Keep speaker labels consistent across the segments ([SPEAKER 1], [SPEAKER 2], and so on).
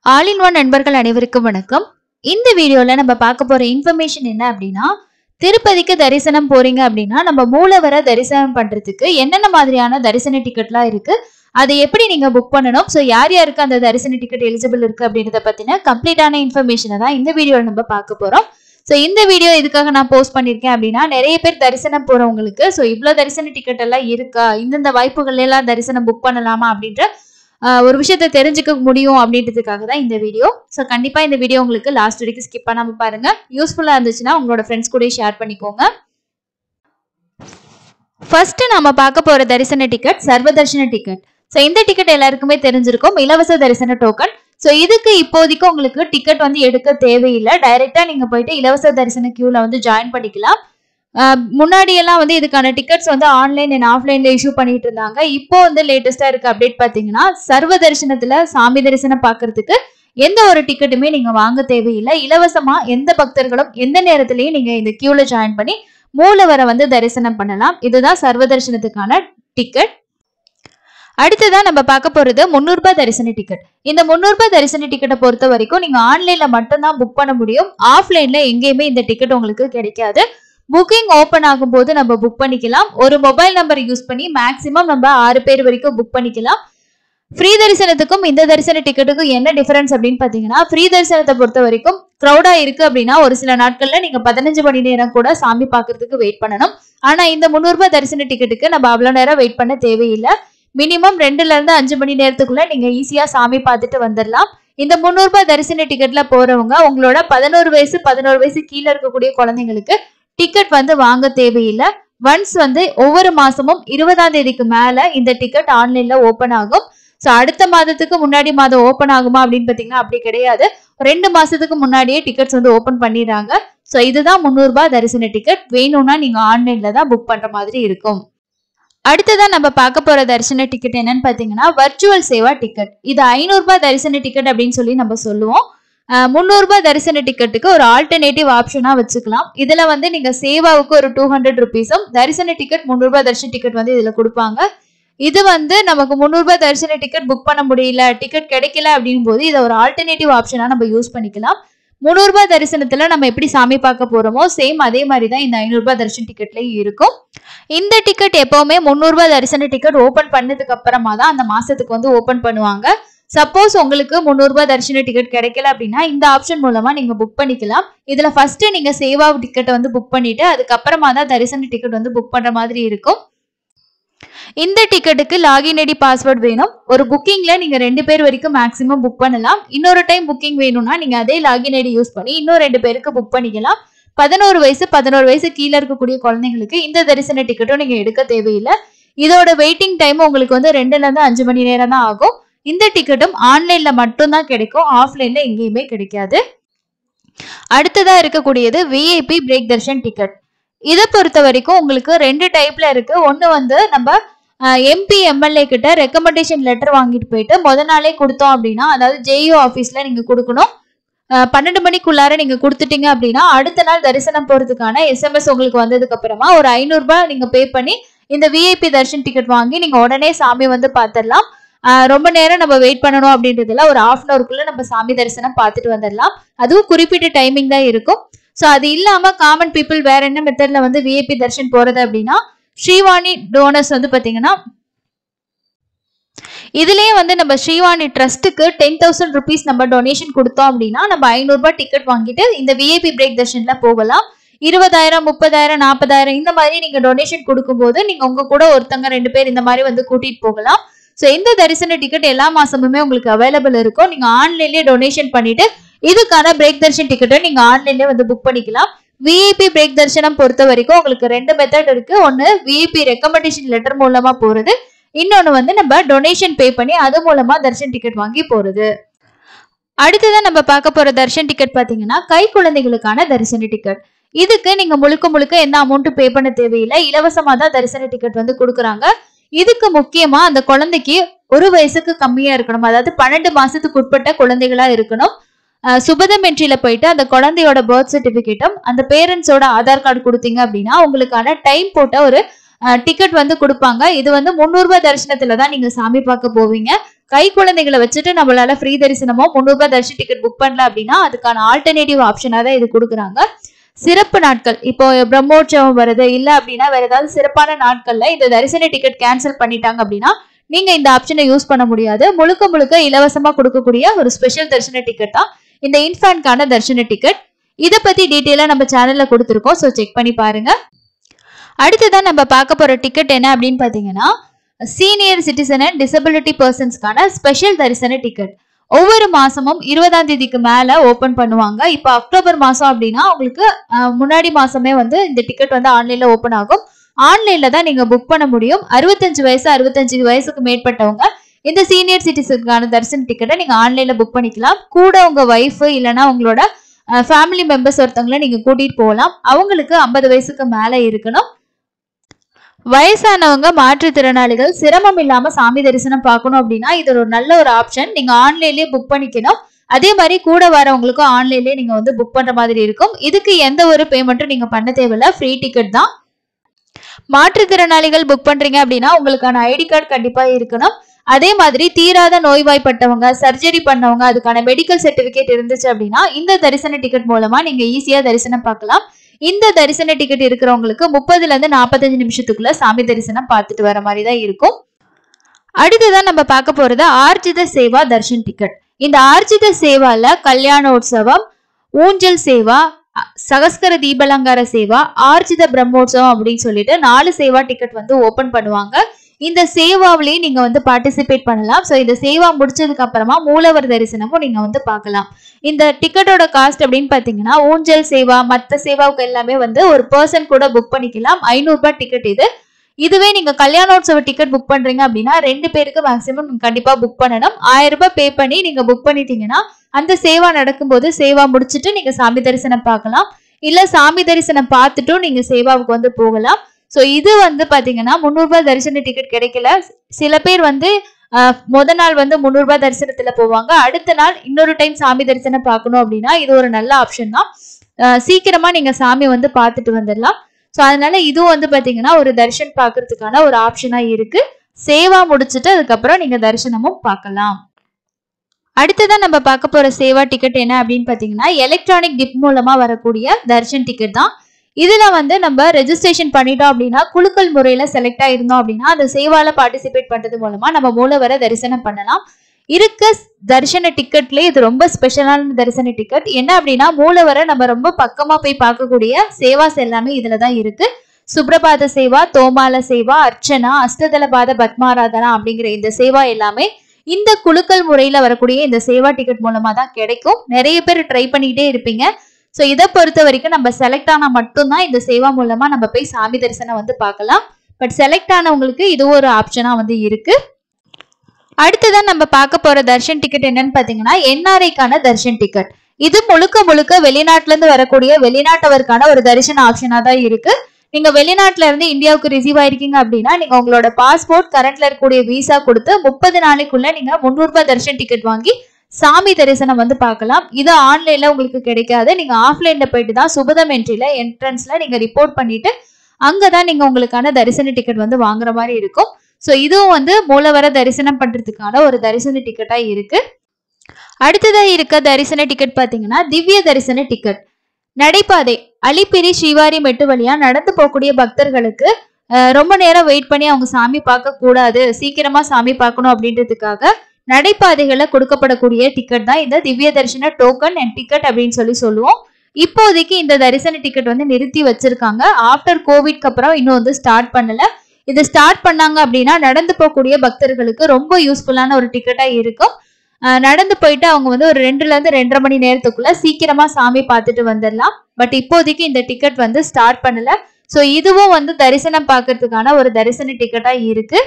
[SPEAKER 1] all in one நண்பர்கள் அனைவருக்கும் வணக்கம் இந்த வீடியோல நம்ம பார்க்க போற இன்ஃபர்மேஷன் என்ன அப்படின்னா திருப்பதிக்கு தரிசனம் போறீங்க அப்படின்னா நம்ம மூலவரை தரிசனம் பண்றதுக்கு என்னென்ன மாதிரியான தரிசன டிக்கெட்லாம் இருக்கு அதை எப்படி நீங்க புக் பண்ணணும் ஸோ யார் யாருக்கு அந்த தரிசன டிக்கெட் எலிஜிபிள் இருக்கு அப்படின்றத பத்தின கம்ப்ளீட்டான இன்ஃபர்மேஷனை தான் இந்த வீடியோல நம்ம பார்க்க போறோம் ஸோ இந்த வீடியோ இதுக்காக நான் போஸ்ட் பண்ணியிருக்கேன் அப்படின்னா நிறைய பேர் தரிசனம் போறவங்களுக்கு ஸோ இவ்வளோ தரிசன டிக்கெட் எல்லாம் இருக்கா இந்தந்த வாய்ப்புகள் எல்லாம் தரிசனம் புக் பண்ணலாமா அப்படின்ற ஆஹ் ஒரு விஷயத்த தெரிஞ்சுக்க முடியும் அப்படின்றதுக்காக தான் இந்த வீடியோ ஸோ கண்டிப்பாக இந்த வீடியோ உங்களுக்கு லாஸ்ட் வரைக்கும் ஸ்கிப் பண்ணாமல் பாருங்க யூஸ்ஃபுல்லாக இருந்துச்சுன்னா உங்களோட ஃப்ரெண்ட்ஸ் கூட ஷேர் பண்ணிக்கோங்க ஃபர்ஸ்ட் நம்ம பார்க்க போற தரிசன டிக்கெட் சர்வ தரிசன டிக்கெட் ஸோ இந்த டிக்கெட் எல்லாருக்குமே தெரிஞ்சிருக்கும் இலவச தரிசன டோக்கன் ஸோ இதுக்கு இப்போதைக்கு உங்களுக்கு டிக்கெட் வந்து எடுக்க தேவையில்லை டைரெக்டாக நீங்கள் போயிட்டு இலவச தரிசன கியூல வந்து ஜாயின் பண்ணிக்கலாம் ஆஹ் முன்னாடி எல்லாம் வந்து இதுக்கான டிக்கெட்ஸ் வந்து ஆன்லைன் அண்ட் ஆஃப்லைன்ல இஷ்யூ பண்ணிட்டு இருந்தாங்க இப்போ வந்து லேட்டஸ்டா இருக்க அப்டேட் பாத்தீங்கன்னா சர்வ தரிசனத்துல சாமி தரிசனம் பார்க்கிறதுக்கு எந்த ஒரு டிக்கெட்டுமே நீங்க வாங்க தேவையில்லை இலவசமா எந்த பக்தர்களும் எந்த நேரத்திலையும் நீங்க இந்த கியூல ஜாயின் பண்ணி மூலவரை வந்து தரிசனம் பண்ணலாம் இதுதான் சர்வ தரிசனத்துக்கான டிக்கெட் அடுத்ததான் நம்ம பார்க்க போறது முந்நூறு ரூபாய் தரிசன டிக்கெட் இந்த முந்நூறு ரூபாய் தரிசன டிக்கெட்டை பொறுத்த வரைக்கும் நீங்க ஆன்லைன்ல மட்டும்தான் புக் பண்ண முடியும் ஆஃப்லைன்ல எங்கேயுமே இந்த டிக்கெட் உங்களுக்கு கிடைக்காது புக்கிங் ஓப்பன் ஆகும்போது நம்ம புக் பண்ணிக்கலாம் ஒரு மொபைல் நம்பர் யூஸ் பண்ணி மேக்ஸிமம் நம்ம ஆறு பேர் வரைக்கும் புக் பண்ணிக்கலாம் ஃப்ரீ தரிசனத்துக்கும் இந்த தரிசன டிக்கெட்டுக்கும் என்ன டிஃபரன்ஸ் அப்படின்னு பார்த்தீங்கன்னா ஃப்ரீ தரிசனத்தை பொறுத்த வரைக்கும் க்ரௌடா இருக்கு அப்படின்னா ஒரு சில நாட்கள்ல நீங்க பதினஞ்சு மணி நேரம் கூட சாமி பார்க்கறதுக்கு வெயிட் பண்ணணும் ஆனா இந்த முந்நூறு ரூபாய் தரிசன டிக்கெட்டுக்கு நம்ம அவ்வளவு நேரம் வெயிட் பண்ண தேவையில்லை மினிமம் ரெண்டுல இருந்து அஞ்சு மணி நேரத்துக்குள்ள நீங்க ஈஸியா சாமி பார்த்துட்டு வந்துடலாம் இந்த முந்நூறு ரூபாய் தரிசன டிக்கெட்ல போறவங்க உங்களோட பதினோரு வயசு பதினோரு வயசு கீழே இருக்கக்கூடிய குழந்தைங்களுக்கு டிக்கெட் வந்து வாங்க தேவையில்லை ஒன்ஸ் வந்து ஒவ்வொரு மாசமும் இருபதாம் தேதிக்கு மேல இந்த டிக்கெட் ஆன்லைன்ல ஓபன் ஆகும் ஸோ அடுத்த மாதத்துக்கு முன்னாடி மாதம் ஓப்பன் ஆகுமா அப்படின்னு பார்த்தீங்கன்னா அப்படி கிடையாது ரெண்டு மாசத்துக்கு முன்னாடியே டிக்கெட்ஸ் வந்து ஓப்பன் பண்ணிடுறாங்க ஸோ இதுதான் முந்நூறுபா தரிசன டிக்கெட் வேணும்னா நீங்க ஆன்லைன்ல தான் புக் பண்ற மாதிரி இருக்கும் அடுத்ததான் நம்ம பார்க்க போற தரிசன டிக்கெட் என்னன்னு பார்த்தீங்கன்னா வர்ச்சுவல் சேவா டிக்கெட் இது ஐநூறுபா தரிசன டிக்கெட் அப்படின்னு சொல்லி நம்ம சொல்லுவோம் முந்நூறுபா தரிசன டிக்கெட்டுக்கு ஒரு ஆல்டர்னேட்டிவ் ஆப்ஷனா வச்சுக்கலாம் இதுல வந்து நீங்க சேவாவுக்கு ஒரு டூ ஹண்ட்ரட் ருபீஸும் தரிசன டிக்கெட் முந்நூறுபா தரிசன டிக்கெட் வந்து இதுல கொடுப்பாங்க இது வந்து நமக்கு முந்நூறுபா தரிசன டிக்கெட் புக் பண்ண முடியல டிக்கெட் கிடைக்கல அப்படின் போது இதை ஒரு ஆல்டர்னேட்டிவ் ஆப்ஷனா நம்ம யூஸ் பண்ணிக்கலாம் முந்நூறுபா தரிசனத்துல நம்ம எப்படி சாமி பார்க்க போறோமோ சேம் அதே மாதிரி தான் இந்த ஐநூறுபா தரிசன டிக்கெட்லயும் இருக்கும் இந்த டிக்கெட் எப்பவுமே முந்நூறுபா தரிசன டிக்கெட் ஓபன் பண்ணதுக்கு அப்புறமா தான் அந்த மாசத்துக்கு வந்து ஓபன் பண்ணுவாங்க சப்போஸ் உங்களுக்கு முந்நூறுபா தரிசன டிக்கெட் கிடைக்கல அப்படின்னா இந்த ஆப்ஷன் மூலமா நீங்க புக் பண்ணிக்கலாம் இதுல ஃபர்ஸ்ட் நீங்க சேவா டிக்கெட்டை வந்து புக் பண்ணிட்டு அதுக்கப்புறமா தான் தரிசன டிக்கெட் வந்து புக் பண்ற மாதிரி இருக்கும் இந்த டிக்கெட்டுக்கு லாகின் ஐடி பாஸ்வேர்ட் வேணும் ஒரு புக்கிங்ல நீங்க ரெண்டு பேர் வரைக்கும் மேக்ஸிமம் புக் பண்ணலாம் இன்னொரு டைம் புக்கிங் வேணும்னா நீங்க அதே லாகின் ஐடி யூஸ் பண்ணி இன்னும் ரெண்டு பேருக்கு புக் பண்ணிக்கலாம் பதினோரு வயசு பதினோரு வயசு கீழே இருக்கக்கூடிய குழந்தைங்களுக்கு இந்த தரிசன டிக்கெட்டும் நீங்க எடுக்க தேவையில்லை இதோட வெயிட்டிங் டைம் உங்களுக்கு வந்து ரெண்டுல இருந்து அஞ்சு மணி நேரம் தான் ஆகும் இந்த டிக்கெட்டும் ஆன்லைன்ல மட்டும்தான் கிடைக்கும் ஆஃப்லைன்ல எங்கேயுமே கிடைக்காது அடுத்ததா இருக்கக்கூடியது விஐபி பிரேக் தர்ஷன் டிக்கெட் இதை பொறுத்த வரைக்கும் உங்களுக்கு ரெண்டு டைப்ல இருக்கு ஒன்று வந்து நம்ம எம்பி எம்எல்ஏ கிட்ட ரெக்கமெண்டேஷன் லெட்டர் வாங்கிட்டு போயிட்டு முத நாளே கொடுத்தோம் அப்படின்னா அதாவது ஜேயு ஆஃபீஸ்ல நீங்க கொடுக்கணும் அஹ் பன்னெண்டு மணிக்குள்ளார நீங்க கொடுத்துட்டீங்க அப்படின்னா அடுத்த நாள் தரிசனம் போறதுக்கான எஸ்எம்எஸ் உங்களுக்கு வந்ததுக்கு அப்புறமா ஒரு ஐநூறுரூபா நீங்க பே பண்ணி இந்த விஐபி தர்ஷன் டிக்கெட் வாங்கி நீங்க உடனே சாமி வந்து பார்த்துடலாம் ஆஹ் ரொம்ப நேரம் நம்ம வெயிட் பண்ணணும் அப்படின்றதுல ஒரு ஹாஃப் அன் அவருக்குள்ள நம்ம சாமி தரிசனம் பார்த்துட்டு வந்துடலாம் அதுவும் குறிப்பிட்ட டைமிங் தான் இருக்கும் ஸோ அது இல்லாம காமன் பீப்புள் வேற என்ன மெத்தட்ல வந்து விஐபி தர்ஷன் போறது அப்படின்னா ஸ்ரீவாணி டோனர்ஸ் வந்து பாத்தீங்கன்னா இதுலயே வந்து நம்ம ஸ்ரீவாணி ட்ரஸ்ட்டுக்கு டென் தௌசண்ட் ருபீஸ் நம்ம டொனேஷன் கொடுத்தோம் அப்படின்னா நம்ம ஐநூறுரூபா டிக்கெட் வாங்கிட்டு இந்த விஐபி பிரேக் தர்ஷன்ல போகலாம் இருபதாயிரம் முப்பதாயிரம் நாற்பதாயிரம் இந்த மாதிரி நீங்க டொனேஷன் கொடுக்கும்போது நீங்க உங்க கூட ஒருத்தங்க ரெண்டு பேர் இந்த மாதிரி வந்து கூட்டிட்டு போகலாம் ஸோ இந்த தரிசன டிக்கெட் எல்லா மாசமுமே உங்களுக்கு அவைலபிள் இருக்கும் நீங்க ஆன்லைன்லயே டொனேஷன் பண்ணிட்டு இதுக்கான பிரேக் தர்ஷன் டிக்கெட்டை நீங்க ஆன்லைன்லயே வந்து புக் பண்ணிக்கலாம் விஐபி பிரேக் தர்ஷனம் பொறுத்த வரைக்கும் உங்களுக்கு ரெண்டு மெத்தட் இருக்கு ஒன்னு விஐபி ரெக்கமெண்டேஷன் லெட்டர் மூலமா போறது இன்னொன்னு வந்து நம்ம டொனேஷன் பே பண்ணி அது மூலமா தர்ஷன் டிக்கெட் வாங்கி போறது அடுத்ததான் நம்ம பார்க்க போற தர்ஷன் டிக்கெட் பாத்தீங்கன்னா கை குழந்தைகளுக்கான தரிசன டிக்கெட் இதுக்கு நீங்க முழுக்க முழுக்க எந்த அமௌண்ட்டும் பே பண்ண தேவையில்லை இலவசமா தான் தரிசன டிக்கெட் வந்து கொடுக்குறாங்க இதுக்கு முக்கியமா அந்த குழந்தைக்கு ஒரு வயசுக்கு கம்மியா இருக்கணும் அதாவது பன்னெண்டு மாசத்துக்கு உட்பட்ட குழந்தைகளா இருக்கணும் அஹ் சுபதம் என்ட்ரியில போயிட்டு அந்த குழந்தையோட பர்த் சர்டிபிகேட்டும் அந்த பேரண்ட்ஸோட ஆதார் கார்டு கொடுத்தீங்க அப்படின்னா உங்களுக்கான டைம் போட்ட ஒரு டிக்கெட் வந்து கொடுப்பாங்க இது வந்து முந்நூறுபா தரிசனத்துல தான் நீங்க சாமி பார்க்க போவீங்க கை குழந்தைகளை வச்சுட்டு நம்மளால ஃப்ரீ தரிசனமோ முந்நூறு ரூபாய் தரிசன டிக்கெட் புக் பண்ணல அப்படின்னா அதுக்கான ஆல்டர்னேட்டிவ் ஆப்ஷனா தான் இது கொடுக்குறாங்க சிறப்பு நாட்கள் இப்போ பிரம்மோற்சவம் வருது இல்ல அப்படின்னா வேற ஏதாவது சிறப்பான நாட்கள்ல இந்த தரிசன டிக்கெட் கேன்சல் பண்ணிட்டாங்க அப்படின்னா நீங்க இந்த ஆப்ஷனை யூஸ் பண்ண முடியாது முழுக்க முழுக்க இலவசமா கொடுக்கக்கூடிய ஒரு ஸ்பெஷல் தரிசன டிக்கெட் தான் இந்த இன்ஃபேன்ட்கான தரிசன டிக்கெட் இதை பத்தி டீட்டெயிலா நம்ம சேனல்ல கொடுத்துருக்கோம் ஸோ செக் பண்ணி பாருங்க அடுத்ததான் நம்ம பார்க்க போற டிக்கெட் என்ன அப்படின்னு பாத்தீங்கன்னா சீனியர் சிட்டிசன் அண்ட் டிசபிலிட்டி பர்சன்ஸ்க்கான ஸ்பெஷல் தரிசன டிக்கெட் ஒவ்வொரு மாசமும் இருபதாம் தேதிக்கு மேல ஓபன் பண்ணுவாங்க இப்போ அக்டோபர் மாசம் அப்படின்னா உங்களுக்கு அஹ், முன்னாடி மாசமே வந்து இந்த டிக்கெட் வந்து ஆன்லைன்ல ஓபன் ஆகும் ஆன்லைன்ல தான் நீங்க புக் பண்ண முடியும் அறுபத்தஞ்சு வயசு அறுபத்தஞ்சு வயசுக்கு மேற்பட்டவங்க இந்த சீனியர் சிட்டிசனுக்கான தரிசன டிக்கெட்டை நீங்க ஆன்லைன்ல புக் பண்ணிக்கலாம் கூட உங்க ஒய்ஃப் இல்லைன்னா உங்களோட ஃபேமிலி மெம்பர்ஸ் ஒருத்தவங்கள நீங்க கூட்டிட்டு போகலாம் அவங்களுக்கு ஐம்பது வயசுக்கு மேல இருக்கணும் வயசானவங்க மாற்றுத்திறனாளிகள் சிரமம் இல்லாம சாமி தரிசனம் பார்க்கணும் அப்படின்னா இது ஒரு நல்ல ஒரு ஆப்ஷன் நீங்க ஆன்லைன்லயே புக் பண்ணிக்கணும் அதே மாதிரி கூட வரவங்களுக்கும் ஆன்லைன்லயே நீங்க வந்து புக் பண்ற மாதிரி இருக்கும் இதுக்கு எந்த ஒரு பேமெண்ட்டும் நீங்க பண்ண தேவையில்ல ஃப்ரீ டிக்கெட் தான் மாற்றுத்திறனாளிகள் புக் பண்றீங்க அப்படின்னா உங்களுக்கான ஐடி கார்டு கண்டிப்பா இருக்கணும் அதே மாதிரி தீராத நோய்வாய்ப்பட்டவங்க சர்ஜரி பண்ணவங்க அதுக்கான மெடிக்கல் சர்டிபிகேட் இருந்துச்சு அப்படின்னா இந்த தரிசன டிக்கெட் மூலமா நீங்க ஈஸியா தரிசனம் பார்க்கலாம் இந்த தரிசன டிக்கெட் இருக்கிறவங்களுக்கு முப்பதுல இருந்து நாற்பத்தஞ்சு நிமிஷத்துக்குள்ள சாமி தரிசனம் பார்த்துட்டு வர மாதிரி தான் இருக்கும் அடுத்ததான் நம்ம பார்க்க போறது ஆர்ஜித சேவா தர்ஷன் டிக்கெட் இந்த ஆர்ஜித சேவால கல்யாணோற்சவம் ஊஞ்சல் சேவா அ, சகஸ்கர தீபலங்கார சேவா ஆர்ஜித பிரம்மோற்சவம் அப்படின்னு சொல்லிட்டு நாலு சேவா டிக்கெட் வந்து ஓபன் பண்ணுவாங்க இந்த சேவாவிலேயே நீங்க வந்து பார்ட்டிசிபேட் பண்ணலாம் ஸோ இந்த சேவா முடிச்சதுக்கு அப்புறமா மூலவர் தரிசனமும் நீங்க வந்து பார்க்கலாம் இந்த டிக்கெட்டோட காஸ்ட் அப்படின்னு பாத்தீங்கன்னா ஊஞ்சல் சேவா மற்ற சேவாவுக்கு எல்லாமே வந்து ஒரு பர்சன் கூட புக் பண்ணிக்கலாம் ஐநூறுரூபா டிக்கெட் இது இதுவே நீங்க கல்யாணோற்சவ டிக்கெட் புக் பண்றீங்க அப்படின்னா ரெண்டு பேருக்கு மேக்ஸிமம் கண்டிப்பா புக் பண்ணணும் ஆயிரம் ரூபாய் பே பண்ணி நீங்க புக் பண்ணிட்டீங்கன்னா அந்த சேவா நடக்கும்போது சேவா முடிச்சுட்டு நீங்க சாமி தரிசனம் பார்க்கலாம் இல்ல சாமி தரிசனம் பார்த்துட்டும் நீங்க சேவாவுக்கு வந்து போகலாம் ஸோ இது வந்து பாத்தீங்கன்னா முந்நூறுபா தரிசன டிக்கெட் கிடைக்கல சில பேர் வந்து ஆஹ், முத நாள் வந்து முந்நூறுபா தரிசனத்துல போவாங்க அடுத்த நாள் இன்னொரு டைம் சாமி தரிசனம் பார்க்கணும் அப்படின்னா இது ஒரு நல்ல ஆப்ஷன் தான் ஆஹ், சீக்கிரமா நீங்க சாமி வந்து பார்த்துட்டு வந்துடலாம் ஸோ அதனால இதுவும் வந்து பாத்தீங்கன்னா ஒரு தரிசனம் பார்க்கறதுக்கான ஒரு ஆப்ஷனா இருக்கு சேவா முடிச்சுட்டு அதுக்கப்புறம் நீங்க தரிசனமும் பார்க்கலாம் அடுத்ததான் நம்ம பார்க்க போற சேவா டிக்கெட் என்ன அப்படின்னு பாத்தீங்கன்னா எலக்ட்ரானிக் டிப் மூலமா வரக்கூடிய தர்ஷன் டிக்கெட் தான் இதுல வந்து நம்ம ரெஜிஸ்ட்ரேஷன் பண்ணிட்டோம் அப்படின்னா குலுக்கல் முறையில செலக்ட் ஆயிருந்தோம் அப்படின்னா அந்த சேவால பார்ட்டிசிபேட் பண்றது மூலமா நம்ம மூலவரை தரிசனம் பண்ணலாம் இருக்க தரிசன டிக்கெட்ல இது ரொம்ப ஸ்பெஷலான தரிசன டிக்கெட் என்ன அப்படின்னா மூலவரை நம்ம ரொம்ப பக்கமா போய் பார்க்கக்கூடிய சேவாஸ் எல்லாமே இதுல தான் இருக்கு சுப்ரபாத சேவா தோமால சேவா அர்ச்சனா அஷ்டதளபாத பத்மாராதனா அப்படிங்கிற இந்த சேவா எல்லாமே இந்த குலுக்கல் முறையில வரக்கூடிய இந்த சேவா டிக்கெட் மூலமா தான் கிடைக்கும் நிறைய பேர் ட்ரை பண்ணிக்கிட்டே இருப்பீங்க ஸோ இதை பொறுத்த வரைக்கும் நம்ம செலக்ட் ஆனா மட்டும்தான் இந்த சேவா மூலமா நம்ம போய் சாமி தரிசனம் வந்து பார்க்கலாம் பட் செலக்ட் ஆனவங்களுக்கு இது ஒரு ஆப்ஷனா வந்து இருக்கு அடுத்ததான் நம்ம பார்க்க போற தர்ஷன் டிக்கெட் என்னன்னு பாத்தீங்கன்னா என்ஆர்ஐக்கான தர்ஷன் டிக்கெட் இது முழுக்க முழுக்க வெளிநாட்டுல இருந்து வரக்கூடிய வெளிநாட்டவருக்கான ஒரு தரிசன ஆப்ஷனா தான் இருக்கு நீங்க வெளிநாட்டுல இருந்து இந்தியாவுக்கு ரிசீவ் ஆயிருக்கீங்க அப்படின்னா நீங்க உங்களோட பாஸ்போர்ட் கரண்ட்ல இருக்கக்கூடிய விசா கொடுத்து முப்பது நாளைக்குள்ள நீங்க முந்நூறு ரூபாய் தர்ஷன் டிக்கெட் வாங்கி சாமி தரிசனம் வந்து பார்க்கலாம் இது ஆன்லைன்ல உங்களுக்கு கிடைக்காது நீங்க ஆஃப்லைன்ல போயிட்டு தான் சுபதம் என்ட்ரில என்ட்ரன்ஸ்ல நீங்க ரிப்போர்ட் பண்ணிட்டு அங்கதான் நீங்க உங்களுக்கான தரிசன டிக்கெட் வந்து வாங்குற மாதிரி இருக்கும் ஸோ இதுவும் வந்து மூலவர தரிசனம் பண்றதுக்கான ஒரு தரிசன டிக்கெட்டா இருக்கு அடுத்ததா இருக்க தரிசன டிக்கெட் பாத்தீங்கன்னா திவ்ய தரிசன டிக்கெட் நடைபாதை அலிப்பிரி ஸ்ரீவாரி மெட்டு வழியா நடந்து போகக்கூடிய பக்தர்களுக்கு அஹ், ரொம்ப நேரம் வெயிட் பண்ணி அவங்க சாமி பார்க்க கூடாது சீக்கிரமா சாமி பார்க்கணும் அப்படின்றதுக்காக நடைபாதைகள்ல கொடுக்கப்படக்கூடிய டிக்கெட் தான் இந்த திவ்ய தரிசன டோக்கன் அண்ட் டிக்கெட் அப்படின்னு சொல்லி சொல்லுவோம் இப்போதைக்கு இந்த தரிசன டிக்கெட் வந்து நிறுத்தி வச்சிருக்காங்க ஆஃப்டர் கோவிட்க்கு அப்புறம் இன்னும் வந்து ஸ்டார்ட் பண்ணல இது ஸ்டார்ட் பண்ணாங்க அப்படின்னா நடந்து போகக்கூடிய பக்தர்களுக்கு ரொம்ப யூஸ்ஃபுல்லான ஒரு டிக்கெட்டா இருக்கும் அஹ் நடந்து போயிட்டு அவங்க வந்து ஒரு ரெண்டுல இருந்து ரெண்டரை மணி நேரத்துக்குள்ள சீக்கிரமா சாமி பார்த்துட்டு வந்துடலாம் பட் இப்போதைக்கு இந்த டிக்கெட் வந்து ஸ்டார்ட் பண்ணல ஸோ இதுவும் வந்து தரிசனம் பார்க்கறதுக்கான ஒரு தரிசன டிக்கெட்டா இருக்கு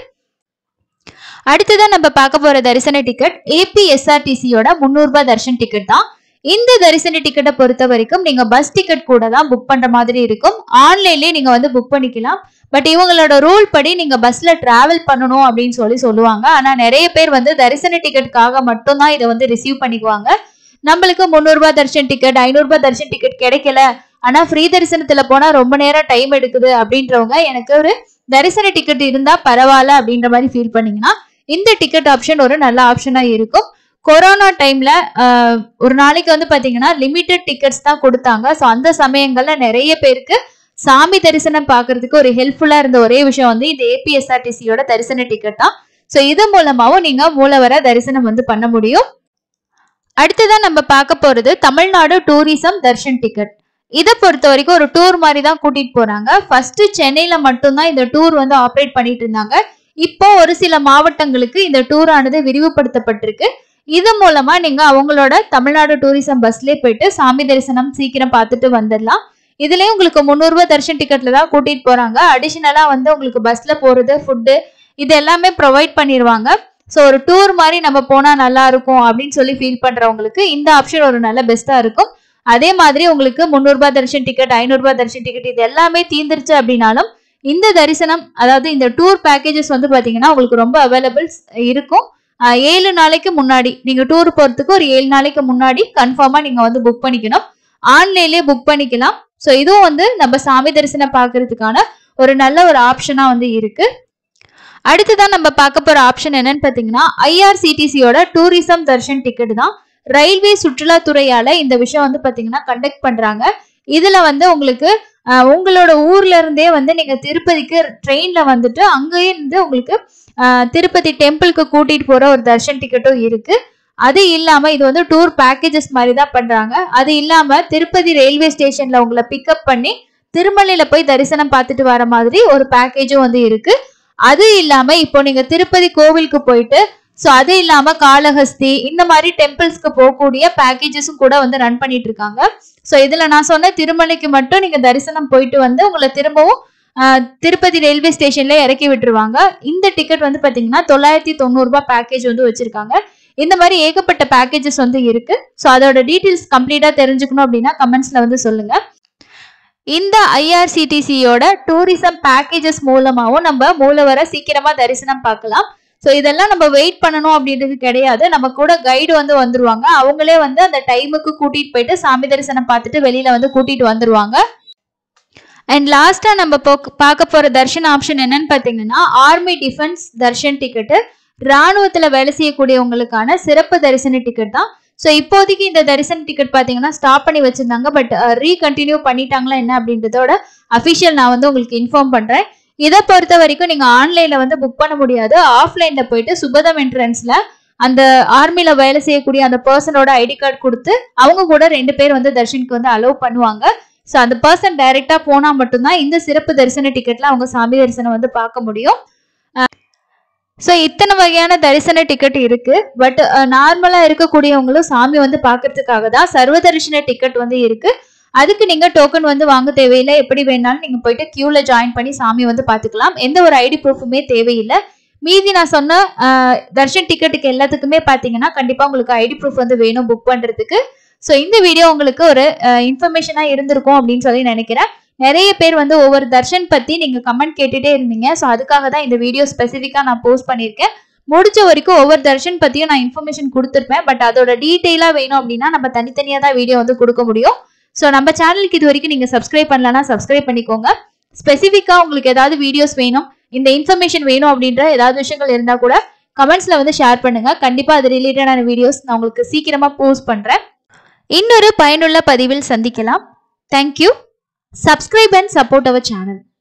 [SPEAKER 1] அடுத்ததான் நம்ம பார்க்க போற தரிசன டிக்கெட் ஏபிஎஸ்ஆர்டிசியோட முந்நூறுபா தரிசன டிக்கெட் தான் இந்த தரிசன டிக்கெட்டை பொறுத்த வரைக்கும் நீங்க பஸ் டிக்கெட் கூட தான் புக் பண்ற மாதிரி இருக்கும் ஆன்லைன்லயே நீங்க வந்து புக் பண்ணிக்கலாம் பட் இவங்களோட ரூல் படி நீங்க பஸ்ல டிராவல் பண்ணணும் அப்படின்னு சொல்லி சொல்லுவாங்க ஆனா நிறைய பேர் வந்து தரிசன டிக்கெட்டுக்காக மட்டும்தான் இதை வந்து ரிசீவ் பண்ணிக்குவாங்க நம்மளுக்கு முந்நூறுபா தரிசன டிக்கெட் ஐநூறுபா தரிசன டிக்கெட் கிடைக்கல ஆனா ஃப்ரீ தரிசனத்துல போனா ரொம்ப நேரம் டைம் எடுக்குது அப்படின்றவங்க எனக்கு ஒரு தரிசன டிக்கெட் இருந்தா பரவாயில்ல அப்படின்ற மாதிரி ஃபீல் பண்ணீங்கன்னா இந்த டிக்கெட் ஆப்ஷன் ஒரு நல்ல ஆப்ஷனா இருக்கும் கொரோனா டைம்ல ஒரு நாளைக்கு வந்து பாத்தீங்கன்னா லிமிட்டெட் டிக்கெட்ஸ் தான் கொடுத்தாங்க ஸோ அந்த சமயங்கள்ல நிறைய பேருக்கு சாமி தரிசனம் பார்க்கிறதுக்கு ஒரு ஹெல்ப்ஃபுல்லா இருந்த ஒரே விஷயம் வந்து இந்த ஏபிஎஸ்ஆர்டிசியோட தரிசன டிக்கெட் தான் ஸோ இது மூலமாவும் நீங்க மூலவர தரிசனம் வந்து பண்ண முடியும் அடுத்ததான் நம்ம பார்க்க போறது தமிழ்நாடு டூரிசம் தர்ஷன் டிக்கெட் இதை பொறுத்த வரைக்கும் ஒரு டூர் மாதிரி தான் கூட்டிட்டு போறாங்க ஃபர்ஸ்ட் சென்னையில மட்டும்தான் இந்த டூர் வந்து ஆப்ரேட் பண்ணிட்டு இருந்தாங்க இப்போ ஒரு சில மாவட்டங்களுக்கு இந்த டூர் ஆனது விரிவுபடுத்தப்பட்டிருக்கு இது மூலமா நீங்க அவங்களோட தமிழ்நாடு டூரிசம் பஸ்லயே போயிட்டு சாமி தரிசனம் சீக்கிரம் பார்த்துட்டு வந்துடலாம் இதுலயும் உங்களுக்கு முந்நூறு ரூபாய் தர்ஷன் டிக்கெட்ல தான் கூட்டிட்டு போறாங்க அடிஷனலா வந்து உங்களுக்கு பஸ்ல போறது ஃபுட்டு இது எல்லாமே ப்ரொவைட் பண்ணிடுவாங்க ஸோ ஒரு டூர் மாதிரி நம்ம போனா நல்லா இருக்கும் அப்படின்னு சொல்லி ஃபீல் பண்றவங்களுக்கு இந்த ஆப்ஷன் ஒரு நல்ல பெஸ்டா இருக்கும் அதே மாதிரி உங்களுக்கு முந்நூறுபா தரிசன் டிக்கெட் ஐநூறுபா தரிசன் டிக்கெட் இது எல்லாமே தீந்துருச்சு அப்படின்னாலும் இந்த தரிசனம் அதாவது இந்த டூர் பேக்கேஜஸ் வந்து பாத்தீங்கன்னா உங்களுக்கு ரொம்ப அவைலபிள்ஸ் இருக்கும் ஆஹ் ஏழு நாளைக்கு முன்னாடி நீங்க டூர் போறதுக்கு ஒரு ஏழு நாளைக்கு முன்னாடி கன்ஃபார்மா நீங்க வந்து புக் பண்ணிக்கணும் ஆன்லைன்லயே புக் பண்ணிக்கலாம் ஸோ இதுவும் வந்து நம்ம சாமி தரிசனம் பார்க்கறதுக்கான ஒரு நல்ல ஒரு ஆப்ஷனா வந்து இருக்கு அடுத்ததான் நம்ம பார்க்க போற ஆப்ஷன் என்னன்னு பாத்தீங்கன்னா ஐஆர்சிடிசியோட டூரிசம் தர்ஷன் டிக்கெட் தான் ரயில்வே சுற்றுலாத்துறையால இந்த விஷயம் வந்து பாத்தீங்கன்னா கண்டக்ட் பண்றாங்க இதுல வந்து உங்களுக்கு அஹ், உங்களோட ஊர்ல இருந்தே வந்து நீங்க திருப்பதிக்கு ட்ரெயின்ல வந்துட்டு அங்கேயே இருந்து உங்களுக்கு அஹ், திருப்பதி டெம்பிளுக்கு கூட்டிட்டு போற ஒரு தர்ஷன் டிக்கெட்டும் இருக்கு அது இல்லாம இது வந்து டூர் பேக்கேஜஸ் மாதிரி தான் பண்றாங்க அது இல்லாம திருப்பதி ரயில்வே ஸ்டேஷன்ல உங்களை பிக்கப் பண்ணி திருமலையில போய் தரிசனம் பார்த்துட்டு வர மாதிரி ஒரு பேக்கேஜும் வந்து இருக்கு அது இல்லாம இப்போ நீங்க திருப்பதி கோவிலுக்கு போயிட்டு ஸோ அது இல்லாம காளஹஸ்தி இந்த மாதிரி டெம்பிள்ஸ்க்கு போகக்கூடிய பேக்கேஜஸும் கூட வந்து ரன் பண்ணிட்டு இருக்காங்க ஸோ இதுல நான் சொன்ன திருமலைக்கு மட்டும் நீங்க தரிசனம் போயிட்டு வந்து உங்களை திரும்பவும் ஆஹ், திருப்பதி ரயில்வே ஸ்டேஷன்ல இறக்கி விட்டுருவாங்க இந்த டிக்கெட் வந்து பாத்தீங்கன்னா தொள்ளாயிரத்தி தொண்ணூறு ரூபாய் பேக்கேஜ் வந்து வச்சிருக்காங்க இந்த மாதிரி ஏகப்பட்ட பேக்கேஜஸ் வந்து இருக்கு ஸோ அதோட டீட்டெயில்ஸ் கம்ப்ளீட்டா தெரிஞ்சுக்கணும் அப்படின்னா கமெண்ட்ஸ்ல வந்து சொல்லுங்க இந்த ஐஆர்சிடிசியோட டூரிசம் பேக்கேஜஸ் மூலமாவும் நம்ம மூலவர சீக்கிரமா தரிசனம் பார்க்கலாம் ஸோ இதெல்லாம் நம்ம வெயிட் பண்ணணும் அப்படின்றது கிடையாது நம்ம கூட கைடு வந்து வந்துருவாங்க அவங்களே வந்து அந்த டைமுக்கு கூட்டிட்டு போயிட்டு சாமி தரிசனம் பார்த்துட்டு வெளியில வந்து கூட்டிட்டு வந்துருவாங்க அண்ட் லாஸ்டா நம்ம போக்- பார்க்க போற தர்ஷன் ஆப்ஷன் என்னன்னு பார்த்தீங்கன்னா ஆர்மி டிஃபென்ஸ் தர்ஷன் டிக்கெட்டு ராணுவத்துல வேலை செய்யக்கூடியவங்களுக்கான சிறப்பு தரிசன டிக்கெட் தான் ஸோ இப்போதைக்கு இந்த தரிசன டிக்கெட் பார்த்தீங்கன்னா ஸ்டாப் பண்ணி வச்சிருந்தாங்க பட் ரீகண்டினியூ பண்ணிட்டாங்களா என்ன அப்படின்றதோட அஃபிஷியல் நான் வந்து உங்களுக்கு இன்ஃபார்ம் பண்றேன் இதை பொறுத்த வரைக்கும் நீங்க ஆன்லைன்ல வந்து புக் பண்ண முடியாது ஆஃப்லைன்ல போயிட்டு சுபதம் என்ட்ரன்ஸ்ல அந்த ஆர்மில வேலை செய்யக்கூடிய அந்த பர்சனோட ஐடி கார்டு கொடுத்து அவங்க கூட ரெண்டு பேர் வந்து தர்ஷனுக்கு வந்து அலோவ் பண்ணுவாங்க ஸோ அந்த பர்சன் டைரக்டா போனா மட்டும்தான் இந்த சிறப்பு தரிசன டிக்கெட்ல அவங்க சாமி தரிசனம் வந்து பார்க்க முடியும் ஸோ இத்தனை வகையான தரிசன டிக்கெட் இருக்கு பட் நார்மலா இருக்கக்கூடியவங்களும் சாமி வந்து பார்க்கறதுக்காக தான் சர்வ தரிசன டிக்கெட் வந்து இருக்கு அதுக்கு நீங்க டோக்கன் வந்து வாங்க தேவையில்லை எப்படி வேணாலும் நீங்க போயிட்டு கியூல ஜாயின் பண்ணி சாமி வந்து பார்த்துக்கலாம் எந்த ஒரு ஐடி ப்ரூஃபுமே தேவையில்லை மீதி நான் சொன்ன அஹ், தர்ஷன் டிக்கெட்டுக்கு எல்லாத்துக்குமே பார்த்தீங்கன்னா கண்டிப்பா உங்களுக்கு ஐடி ப்ரூஃப் வந்து வேணும் புக் பண்றதுக்கு ஸோ இந்த வீடியோ உங்களுக்கு ஒரு இன்ஃபர்மேஷனா இருந்திருக்கும் அப்படின்னு சொல்லி நினைக்கிறேன் நிறைய பேர் வந்து ஒவ்வொரு தர்ஷன் பத்தி நீங்க கமெண்ட் கேட்டுட்டே இருந்தீங்க ஸோ அதுக்காக தான் இந்த வீடியோ ஸ்பெசிஃபிக்கா நான் போஸ்ட் பண்ணியிருக்கேன் முடிஞ்ச வரைக்கும் ஒவ்வொரு தர்ஷன் பத்தியும் நான் இன்ஃபர்மேஷன் கொடுத்துருப்பேன் பட் அதோட டீட்டெயிலா வேணும் அப்படின்னா நம்ம தனித்தனியா தான் வீடியோ வந்து கொடுக்க முடியும் ஸோ நம்ம சேனலுக்கு இது வரைக்கும் நீங்க சப்ஸ்கிரைப் பண்ணலன்னா சப்ஸ்கிரைப் பண்ணிக்கோங்க ஸ்பெசிஃபிக்கா உங்களுக்கு ஏதாவது வீடியோஸ் வேணும் இந்த இன்ஃபர்மேஷன் வேணும் அப்படின்ற ஏதாவது விஷயங்கள் இருந்தா கூட கமெண்ட்ஸ்ல வந்து ஷேர் பண்ணுங்க கண்டிப்பா அது ரிலேட்டடான வீடியோஸ் நான் உங்களுக்கு சீக்கிரமா போஸ்ட் பண்றேன் இன்னொரு பயனுள்ள பதிவில் சந்திக்கலாம் thank you subscribe and support our channel